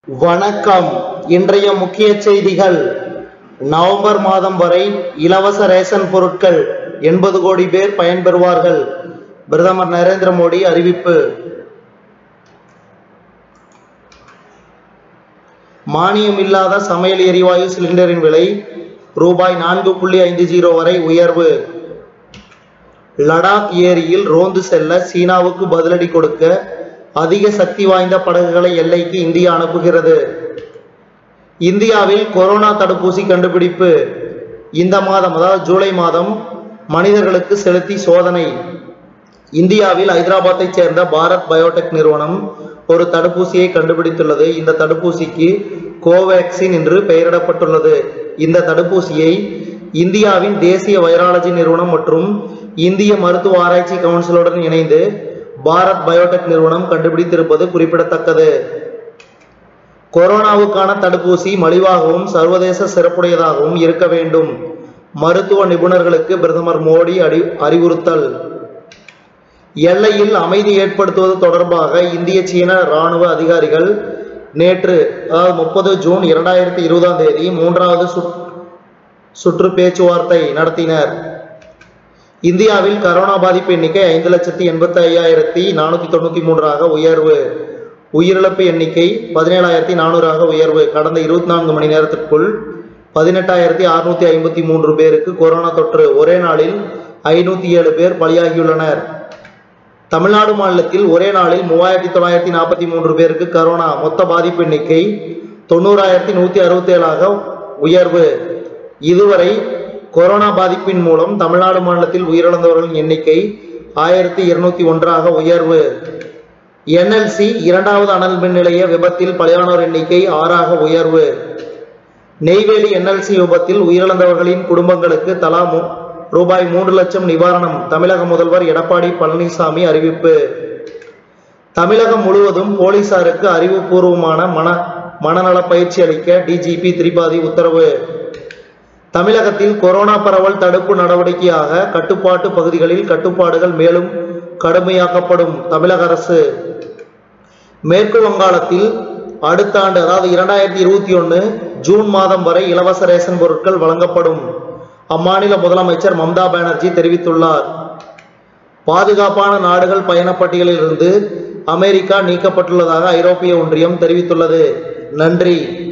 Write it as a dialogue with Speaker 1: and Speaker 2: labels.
Speaker 1: வணக்கம் இன்றைய முக்கிய செய்திகள் நவம்பர் மாதம் வரை இலவச ரேஷன் பொருட்கள் எண்பது கோடி பேர் பயன்பெறுவார்கள் பிரதமர் நரேந்திர மோடி அறிவிப்பு மானியம் இல்லாத சமையல் எரிவாயு சிலிண்டரின் விலை ரூபாய் நான்கு புள்ளி ஐந்து ஜீரோ வரை உயர்வு லடாக் ஏரியில் ரோந்து செல்ல சீனாவுக்கு பதிலடி கொடுக்க அதிக சக்தி வாய்ந்த படகுகளை எல்லைக்கு இந்தியா அனுப்புகிறது இந்தியாவில் கொரோனா தடுப்பூசி கண்டுபிடிப்பு இந்த மாதம் அதாவது ஜூலை மாதம் மனிதர்களுக்கு செலுத்தி சோதனை இந்தியாவில் ஹைதராபாத்தைச் சேர்ந்த பாரத் பயோடெக் நிறுவனம் ஒரு தடுப்பூசியை கண்டுபிடித்துள்ளது இந்த தடுப்பூசிக்கு கோவேக்சின் என்று பெயரிடப்பட்டுள்ளது இந்த தடுப்பூசியை இந்தியாவின் தேசிய வைராலஜி நிறுவனம் மற்றும் இந்திய மருத்துவ ஆராய்ச்சி கவுன்சிலுடன் இணைந்து பாரத் பயோடெக் நிறுவனம் கண்டுபிடித்திருப்பது குறிப்பிடத்தக்கது கொரோனாவுக்கான தடுப்பூசி மலிவாகவும் சர்வதேச சிறப்புடையதாகவும் இருக்க வேண்டும் மருத்துவ நிபுணர்களுக்கு பிரதமர் மோடி அறி அறிவுறுத்தல் எல்லையில் அமைதி ஏற்படுத்துவது தொடர்பாக இந்திய சீன ராணுவ அதிகாரிகள் நேற்று அதாவது முப்பது ஜூன் இரண்டாயிரத்தி இருபதாம் தேதி மூன்றாவது சுற்- சுற்று பேச்சுவார்த்தை நடத்தினர் இந்தியாவில் கரோனா பாதிப்பு எண்ணிக்கை ஐந்து லட்சத்தி எண்பத்தி ஐயாயிரத்தி நானூற்றி தொண்ணூற்றி மூன்றாக உயர்வு உயிரிழப்பு எண்ணிக்கை பதினேழாயிரத்தி நானூறாக உயர்வு கடந்த இருபத்தி நான்கு மணி நேரத்திற்குள் பதினெட்டாயிரத்தி அறுநூத்தி ஐம்பத்தி மூன்று பேருக்கு கொரோனா தொற்று ஒரே நாளில் ஐநூற்றி ஏழு பேர் பலியாகியுள்ளனர் தமிழ்நாடு மாநிலத்தில் ஒரே நாளில் மூவாயிரத்தி தொள்ளாயிரத்தி நாற்பத்தி மூன்று பேருக்கு கரோனா மொத்த பாதிப்பு எண்ணிக்கை தொண்ணூறாயிரத்தி நூற்றி அறுபத்தி ஏழாக உயர்வு இதுவரை கொரோனா பாதிப்பின் மூலம் தமிழ்நாடு மாநிலத்தில் உயிரிழந்தவர்களின் எண்ணிக்கை ஆயிரத்தி இருநூத்தி ஒன்றாக உயர்வு என்எல்சி இரண்டாவது அனல் மின் நிலைய விபத்தில் பலியானோர் எண்ணிக்கை ஆறாக உயர்வு நெய்வேலி என்எல்சி விபத்தில் உயிரிழந்தவர்களின் குடும்பங்களுக்கு தலா மூ- ரூபாய் மூன்று லட்சம் நிவாரணம் தமிழக முதல்வர் எடப்பாடி பழனிசாமி அறிவிப்பு தமிழகம் முழுவதும் போலீசாருக்கு அறிவுபூர்வமான மன மனநல பயிற்சி அளிக்க டிஜிபி திரிபாதி உத்தரவு தமிழகத்தில் கொரோனா பரவல் தடுப்பு நடவடிக்கையாக கட்டுப்பாட்டு பகுதிகளில் கட்டுப்பாடுகள் மேலும் கடுமையாக்கப்படும் தமிழக அரசு மேற்கு வங்காளத்தில் அடுத்த ஆண்டு அதாவது இரண்டாயிரத்தி இருபத்தி ஒன்று ஜூன் மாதம் வரை இலவச ரேஷன் பொருட்கள் வழங்கப்படும் அம்மாநில முதலமைச்சர் மம்தா பானர்ஜி தெரிவித்துள்ளார் பாதுகாப்பான நாடுகள் பயணப்பட்டியலில் இருந்து அமெரிக்கா நீக்கப்பட்டுள்ளதாக ஐரோப்பிய ஒன்றியம் தெரிவித்துள்ளது நன்றி